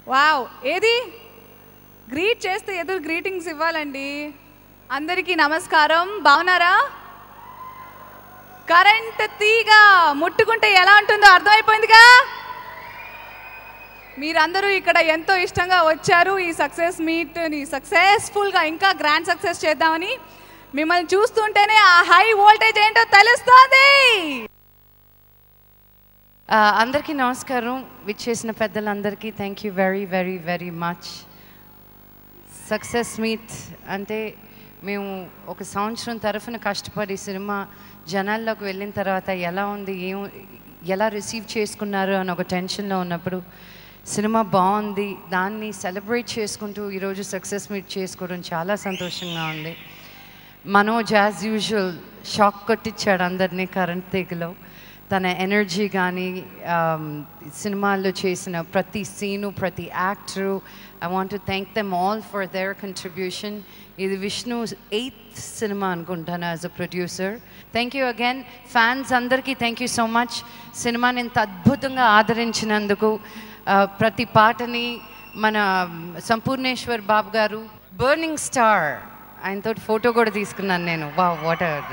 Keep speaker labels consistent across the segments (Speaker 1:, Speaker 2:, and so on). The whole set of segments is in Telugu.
Speaker 1: వావ్ ఏది గ్రీట్ చేస్తే ఎదురు గ్రీటింగ్స్ ఇవ్వాలండి అందరికీ నమస్కారం బాగున్నారా కరెంట్ తీగ ముట్టుకుంటే ఎలా ఉంటుందో అర్థమైపోయిందిగా మీరందరూ ఇక్కడ ఎంతో ఇష్టంగా వచ్చారు ఈ సక్సెస్ మీట్ని సక్సెస్ఫుల్గా ఇంకా గ్రాండ్ సక్సెస్ చేద్దామని మిమ్మల్ని చూస్తుంటేనే ఆ హై వోల్టేజ్ ఏంటో తెలుస్తోంది
Speaker 2: ఆ, అందరికీ నమస్కారం విచ్చేసిన పెద్దలందరికీ thank you very very very much success meet అంటే మేము ఒక సంవత్సరం తరఫున కష్టపడి సినిమా జనాల్లోకి వెళ్ళిన తర్వాత ఎలా ఉంది ఏం ఎలా రిసీవ్ చేసుకున్నారు అని ఒక టెన్షన్లో ఉన్నప్పుడు సినిమా బాగుంది దాన్ని సెలబ్రేట్ చేసుకుంటూ ఈరోజు సక్సెస్ మీట్ చేసుకోవడం చాలా సంతోషంగా ఉంది మనోజ్ యాజ్ యూజువల్ షాక్ కొట్టించాడు అందరినీ కరెంట్ తీగలో తన ఎనర్జీ కానీ సినిమాల్లో చేసిన ప్రతి సీను ప్రతి actor I want to thank them all for their contribution ఇది విష్ణు ఎయిత్ సినిమా అనుకుంటాను as a producer thank you again fans అందరికీ థ్యాంక్ యూ సో మచ్ సినిమాని ఇంత అద్భుతంగా ఆదరించినందుకు ఆ, ప్రతి పాటని మన సంపూర్ణేశ్వర్ బాబు గారు బర్నింగ్ స్టార్ ఆయనతో ఫోటో కూడా తీసుకున్నాను నేను వా వాటర్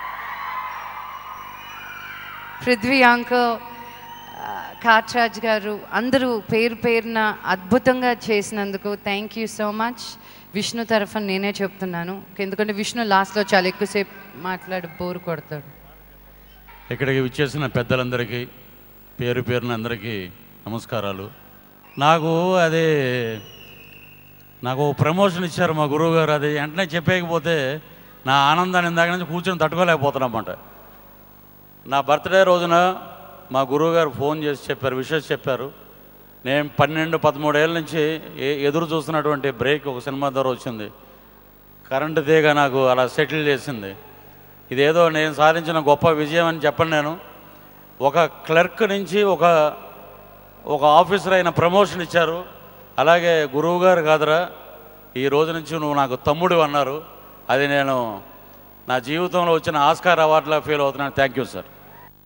Speaker 2: పృథ్వీ అంకల్ కాట్రాజ్ గారు అందరూ పేరు పేరున అద్భుతంగా చేసినందుకు thank you so much Vishnu తరఫున నేనే చెప్తున్నాను ఎందుకంటే విష్ణు లాస్ట్లో చాలా ఎక్కువసేపు మాట్లాడి బోరు కొడతాడు
Speaker 3: ఇక్కడికి విచ్చేసిన పెద్దలందరికీ పేరు పేరున అందరికీ నమస్కారాలు నాకు అది నాకు ఓ ప్రమోషన్ ఇచ్చారు మా గురువు గారు అది వెంటనే చెప్పేయకపోతే నా ఆనందాన్ని ఇందాక నుంచి కూర్చొని తట్టుకోలేకపోతున్నామాట నా బర్త్డే రోజున మా గురువు గారు ఫోన్ చేసి చెప్పారు విషెస్ చెప్పారు నేను పన్నెండు పదమూడేళ్ళ నుంచి ఏ- ఎదురు చూస్తున్నటువంటి బ్రేక్ ఒక సినిమా ద్వారా వచ్చింది కరెంటు తీగ నాకు అలా సెటిల్ చేసింది ఇదేదో నేను సాధించిన గొప్ప విజయం అని చెప్పను నేను ఒక క్లర్క్ నుంచి ఒక ఒక ఆఫీసర్ అయిన ప్రమోషన్ ఇచ్చారు అలాగే గురువు గారు కాదురా ఈ రోజు నుంచి నువ్వు నాకు తమ్ముడు అన్నారు అది నేను నా జీవితంలో వచ్చిన ఆస్కార్ అవార్డులా ఫీల్ అవుతున్నాను thank you sir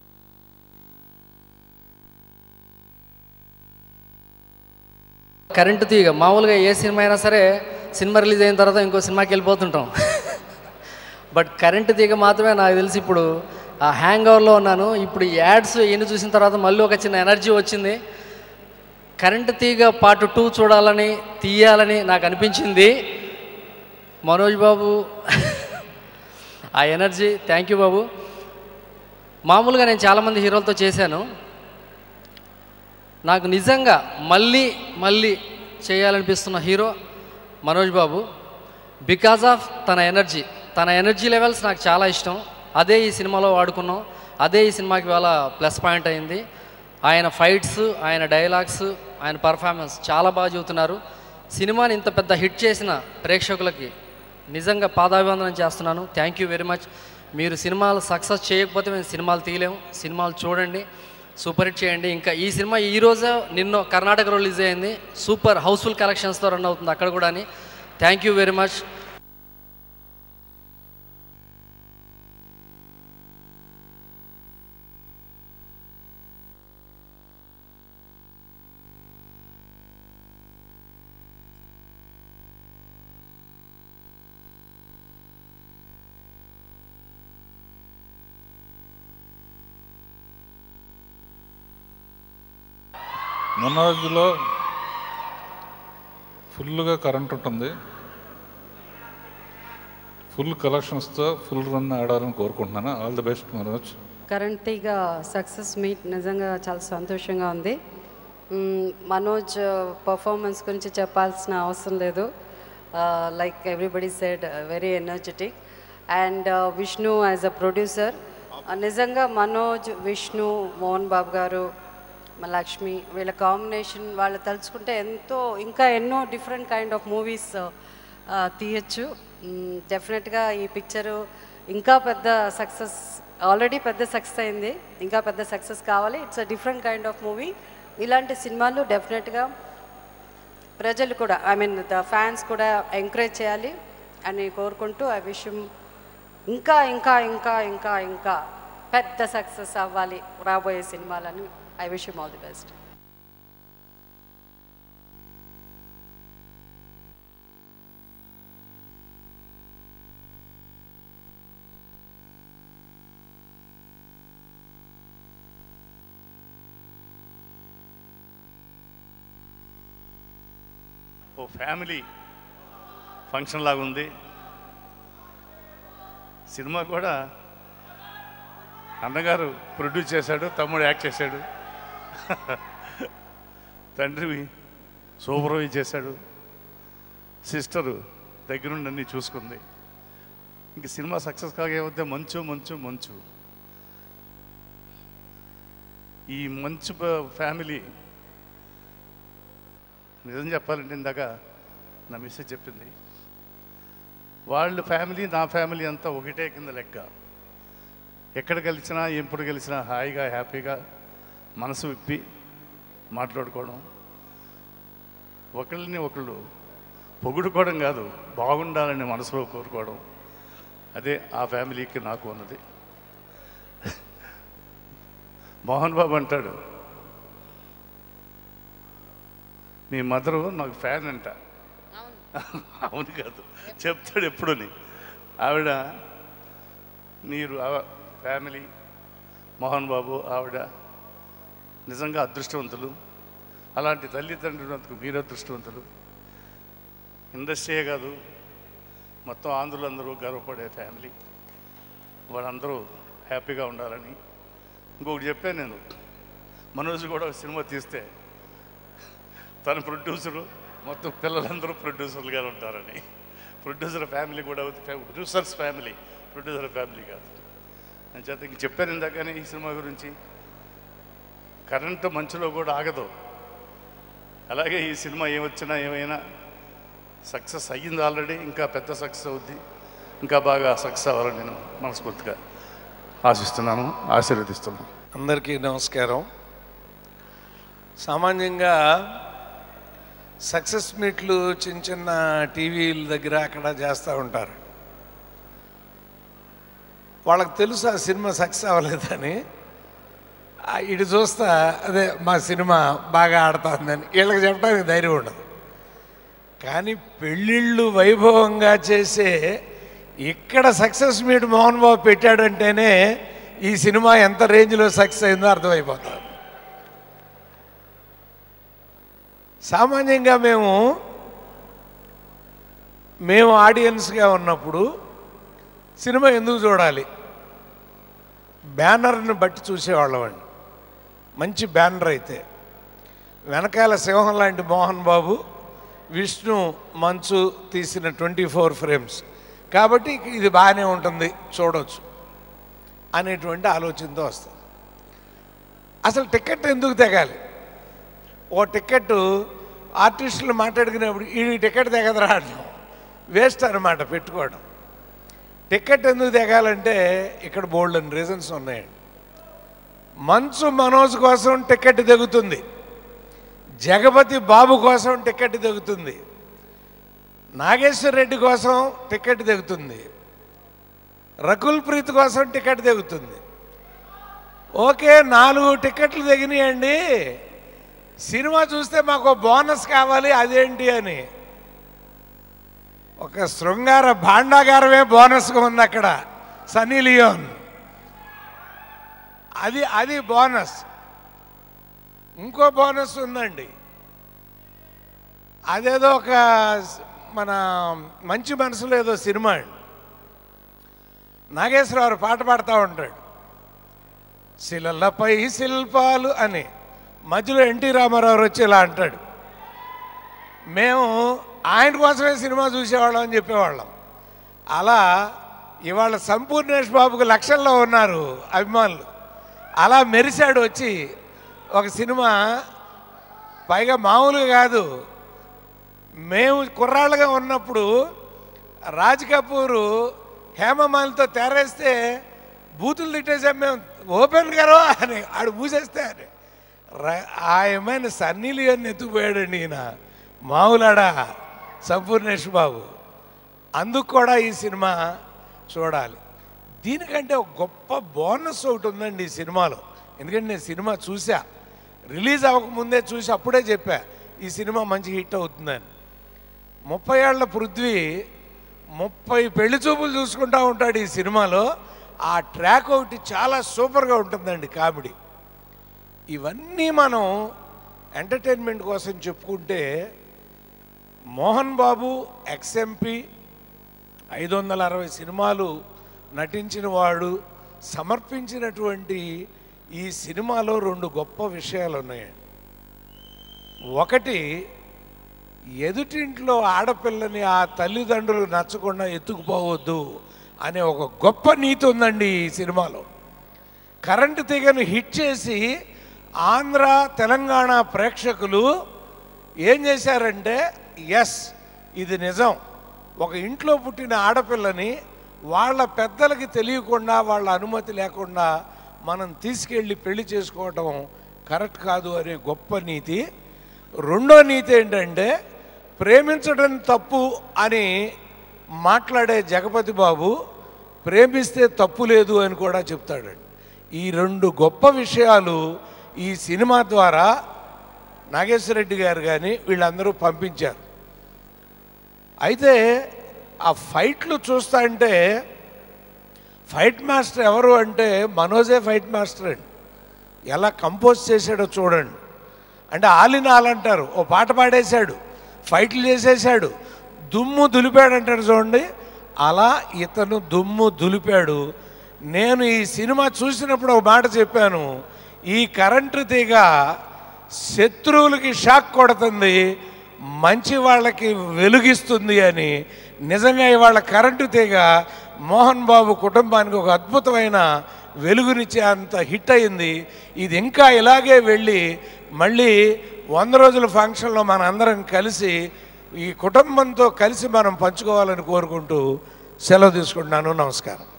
Speaker 4: current Theega మామూలుగా ఏ సినిమా అయినా సరే సినిమా రిలీజ్ అయిన తర్వాత ఇంకో సినిమాకి వెళ్ళిపోతుంటాం బట్ కరెంటు తీగ మాత్రమే నాకు తెలిసి ఇప్పుడు ఆ హ్యాంగ్ ఓవర్లో ఉన్నాను ఇప్పుడు ఈ యాడ్స్ ఎన్ని చూసిన తర్వాత మళ్ళీ ఒక చిన్న ఎనర్జీ వచ్చింది కరెంటు తీగ పార్ట్ టూ చూడాలని తీయాలని నాకు అనిపించింది మనోజ్ బాబు ఆ ఎనర్జీ థ్యాంక్ యూ బాబు మామూలుగా నేను చాలామంది హీరోలతో చేశాను నాకు నిజంగా మళ్ళీ మళ్ళీ చేయాలనిపిస్తున్న hero Manoj Babu because of తన ఎనర్జీ తన ఎనర్జీ లెవెల్స్ నాకు చాలా ఇష్టం అదే ఈ సినిమాలో వాడుకున్నాం అదే ఈ సినిమాకి వాళ్ళ ప్లస్ పాయింట్ అయింది ఆయన ఫైట్స్ ఆయన డైలాగ్స్ ఆయన పర్ఫార్మెన్స్ చాలా బాగా చెబుతున్నారు సినిమాని ఇంత పెద్ద హిట్ చేసిన ప్రేక్షకులకి నిజంగా పాదాభివందనం చేస్తున్నాను థ్యాంక్ యూ వెరీ మచ్ మీరు సినిమాలు సక్సెస్ చేయకపోతే మేము సినిమాలు తీయలేము సినిమాలు చూడండి సూపర్ హిట్ చేయండి ఇంకా ఈ సినిమా ఈ రోజే నిన్న కర్ణాటక రిలీజ్ అయింది సూపర్ హౌస్ఫుల్ కలెక్షన్స్తో రన్ అవుతుంది అక్కడ కూడా అని థ్యాంక్ యూ వెరీ మచ్
Speaker 5: మొన్న రోజులో ఫుల్గా కరెంట్ ఉంటుంది ఫుల్ కలెక్షన్స్తో ఫుల్ రన్ ఆడాలని కోరుకుంటున్నాను all the best Manoj
Speaker 6: current Theega success meet నిజంగా చాలా సంతోషంగా ఉంది మ్మ్, మనోజ్ పర్ఫార్మెన్స్ గురించి చెప్పాల్సిన అవసరం లేదు like everybody said very energetic and Vishnu as a producer నిజంగా మనోజ్ విష్ణు మోహన్ బాబు గారు మా లక్ష్మి వీళ్ళ కాంబినేషన్ వాళ్ళు తలుచుకుంటే ఎంతో ఇంకా ఎన్నో డిఫరెంట్ కైండ్ ఆఫ్ మూవీస్ తీయచ్చు డెఫినెట్గా ఈ పిక్చరు ఇంకా పెద్ద సక్సెస్ ఆల్రెడీ పెద్ద సక్సెస్ అయింది ఇంకా పెద్ద సక్సెస్ కావాలి it's a different kind of movie ఇలాంటి సినిమాలు డెఫినెట్గా ప్రజలు కూడా ఐ మీన్ ద ఫ్యాన్స్ కూడా ఎంకరేజ్ చేయాలి అని కోరుకుంటూ ఐ విష్ ఇంకా ఇంకా ఇంకా ఇంకా ఇంకా పెద్ద సక్సెస్ అవ్వాలి రాబోయే సినిమాలని I wish all the best
Speaker 7: ఓ ఫ్యామిలీ ఫంక్షన్ లాగా ఉంది సినిమా కూడా అన్నగారు ప్రొడ్యూస్ చేశాడు తమ్ముడు యాక్ట్ చేశాడు తండ్రి సూపర్వైజ్ చేశాడు సిస్టరు దగ్గరుండి అన్నీ చూసుకుంది ఇంక సినిమా సక్సెస్ కాకపోతే మంచు మంచు మంచు ఈ మంచు ప- ఫ్యామిలీ నిజం చెప్పాలంటే ఇందాక నా మిస్సెస్ చెప్పింది వాళ్ళ ఫ్యామిలీ నా ఫ్యామిలీ అంతా ఒకటే కింద లెక్క ఎక్కడ కలిసినా ఎప్పుడు కలిసినా హాయిగా హ్యాపీగా మనసు విప్పి మాట్లాడుకోవడం ఒకళ్ళని ఒకళ్ళు పొగుడుకోవడం కాదు బాగుండాలని మనసులో కోరుకోవడం అదే ఆ ఫ్యామిలీకి నాకు ఉన్నది మోహన్ బాబు అంటాడు మీ మదరు నాకు ఫ్యాన్ అంట అవును కాదు చెప్తాడు ఎప్పుడుని ఆవిడ మీరు ఆ ఫ్యామిలీ మోహన్ బాబు ఆవిడ నిజంగా అదృష్టవంతులు అలాంటి తల్లిదండ్రులందుకు మీరు అదృష్టవంతులు ఇండస్ట్రీయే కాదు మొత్తం ఆంధ్రులందరూ గర్వపడే ఫ్యామిలీ వాళ్ళందరూ హ్యాపీగా ఉండాలని ఇంకొకటి చెప్పాను నేను మనోజ్ కూడా ఒక సినిమా తీస్తే తన ప్రొడ్యూసరు మొత్తం పిల్లలందరూ ప్రొడ్యూసర్లుగా ఉంటారని ప్రొడ్యూసర్ ఫ్యామిలీ కూడా ప్రొడ్యూసర్స్ ఫ్యామిలీ ప్రొడ్యూసర్ ఫ్యామిలీ కాదు అని చేత ఇంక చెప్పాను ఇందాకనే ఈ సినిమా గురించి కరెంటు మంచులో కూడా ఆగదు అలాగే ఈ సినిమా ఏమొచ్చినా ఏమైనా సక్సెస్ అయ్యింది ఆల్రెడీ ఇంకా పెద్ద సక్సెస్ అవుద్ది ఇంకా బాగా సక్సెస్ అవ్వాలని నేను మనస్ఫూర్తిగా ఆశిస్తున్నాను ఆశీర్వదిస్తున్నాను
Speaker 8: అందరికీ నమస్కారం సామాన్యంగా సక్సెస్ మీట్లు చిన్న చిన్న టీవీల దగ్గర అక్కడ చేస్తూ ఉంటారు వాళ్ళకి తెలుసు ఆ సినిమా సక్సెస్ అవ్వలేదని ఆ ఇటు చూస్తా అదే మా సినిమా బాగా ఆడుతుందని వీళ్ళకి చెప్పడానికి ధైర్యం ఉండదు కానీ పెళ్ళిళ్ళు వైభవంగా చేసే ఇక్కడ సక్సెస్ మీట్ మోహన్ బాబు పెట్టాడంటేనే ఈ సినిమా ఎంత రేంజ్లో సక్సెస్ అయిందో అర్థమైపోతుంది సామాన్యంగా మేము మేము ఆడియన్స్గా ఉన్నప్పుడు సినిమా ఎందుకు చూడాలి బ్యానర్ని బట్టి చూసేవాళ్ళమండి మంచి బ్యానర్ అయితే వెనకాల సింహం లాంటి మోహన్ బాబు విష్ణు మంచు తీసిన ట్వంటీ ఫోర్ ఫ్రేమ్స్ కాబట్టి ఇది బాగానే ఉంటుంది చూడవచ్చు అనేటువంటి ఆలోచనతో వస్తుంది అసలు టికెట్ ఎందుకు తెగాలి ఓ టికెట్ ఆర్టిస్టులు మాట్లాడుకునేప్పుడు ఈ టికెట్ తెగదరా అంటాం వేస్ట్ అనమాట పెట్టుకోవడం టికెట్ ఎందుకు తెగాలంటే ఇక్కడ బోల్డ్ అని రీజన్స్ ఉన్నాయండి మంచు మనోజ్ కోసం టికెట్ తెగుతుంది జగపతి బాబు కోసం టికెట్ తెగుతుంది నాగేశ్వర రెడ్డి కోసం టికెట్ తెగుతుంది రకుల్ ప్రీత్ కోసం టికెట్ తెగుతుంది ఓకే నాలుగు టికెట్లు తెగినాయండి సినిమా చూస్తే మాకు బోనస్ కావాలి అదేంటి అని ఒక శృంగార భాండాగారమే బోనస్గా ఉంది అక్కడ సన్నీ లియోన్ అది అది బోనస్ ఇంకో బోనస్ ఉందండి అదేదో ఒక స్- మన మంచి మనసులో ఏదో సినిమా అండి నాగేశ్వరరావు పాట పాడుతూ ఉంటాడు శిలలపై శిల్పాలు అని మధ్యలో ఎన్టీ రామారావు వచ్చి ఇలా అంటాడు మేము ఆయన కోసమే సినిమా చూసేవాళ్ళం అని చెప్పేవాళ్ళం అలా ఇవాళ సంపూర్ణేష్ బాబుకు లక్షల్లో ఉన్నారు అభిమానులు అలా మెరిశాడు వచ్చి ఒక సినిమా పైగా మామూలుగా కాదు మేము కుర్రాళ్ళగా ఉన్నప్పుడు రాజ్ కపూర్ హేమమాలితో తెరేస్తే బూతులు తిట్టేసాం మేము ఓపెన్ గారో అని ఆడు మూసేస్తే అని ర- ఆ ఏమైనా సన్నీ లియోన్ ఎత్తుకుపోయాడండి ఈయన మామూలాడా సంపూర్ణేష్ బాబు అందుకు కూడా ఈ సినిమా చూడాలి దీనికంటే ఒక గొప్ప బోనస్ ఒకటి ఉందండి ఈ సినిమాలో ఎందుకంటే నేను సినిమా చూసా రిలీజ్ అవ్వకముందే చూసి అప్పుడే చెప్పా ఈ సినిమా మంచి హిట్ అవుతుందని ముప్పై ఏళ్ల పృథ్వీ ముప్పై పెళ్లి చూపులు చూసుకుంటా ఉంటాడు ఈ సినిమాలో ఆ ట్రాక్ ఒకటి చాలా సూపర్గా ఉంటుందండి కామెడీ ఇవన్నీ మనం ఎంటర్టైన్మెంట్ కోసం చెప్పుకుంటే మోహన్ బాబు ఎక్స్ఎంపీ ఐదు వందల అరవై సినిమాలు నటించిన వాడు సమర్పించినటువంటి ఈ సినిమాలో రెండు గొప్ప విషయాలు ఉన్నాయి ఒకటి ఎదుటింట్లో ఆడపిల్లని ఆ తల్లిదండ్రులు నచ్చకుండా ఎత్తుకుపోవద్దు అనే ఒక గొప్ప నీతి ఉందండి ఈ సినిమాలో కరెంటు తీగను హిట్ చేసి ఆంధ్ర తెలంగాణ ప్రేక్షకులు ఏం చేశారంటే ఎస్ ఇది నిజం ఒక ఇంట్లో పుట్టిన ఆడపిల్లని వాళ్ళ పెద్దలకి తెలియకుండా వాళ్ళ అనుమతి లేకుండా మనం తీసుకెళ్ళి పెళ్లి చేసుకోవటం కరెక్ట్ కాదు అనే గొప్ప నీతి రెండో నీతి ఏంటంటే ప్రేమించడం తప్పు అని మాట్లాడే జగపతి బాబు ప్రేమిస్తే తప్పు లేదు అని కూడా చెప్తాడండి ఈ రెండు గొప్ప విషయాలు ఈ సినిమా ద్వారా నాగేశ్వరరెడ్డి గారు కానీ వీళ్ళందరూ పంపించారు అయితే ఆ ఫైట్లు చూస్తా అంటే ఫైట్ మాస్టర్ ఎవరు అంటే మనోజే ఫైట్ మాస్టర్ అండి ఎలా కంపోజ్ చేశాడో చూడండి అంటే ఆలినాల్ అంటారు ఓ పాట పాడేశాడు ఫైట్లు చేసేసాడు దుమ్ము దులిపాడు అంటాడు చూడండి అలా ఇతను దుమ్ము దులిపాడు నేను ఈ సినిమా చూసినప్పుడు ఒక మాట చెప్పాను ఈ కరెంటు తీగ శత్రువులకి షాక్ కొడుతుంది మంచి వాళ్ళకి వెలుగిస్తుంది అని నిజంగా ఇవాళ కరెంటు తీగ మోహన్ బాబు కుటుంబానికి ఒక అద్భుతమైన వెలుగునిచ్చే అంత హిట్ అయింది ఇది ఇంకా ఇలాగే వెళ్ళి మళ్ళీ వంద రోజుల ఫంక్షన్లో మన అందరం కలిసి ఈ కుటుంబంతో కలిసి మనం పంచుకోవాలని కోరుకుంటూ సెలవు తీసుకుంటున్నాను నమస్కారం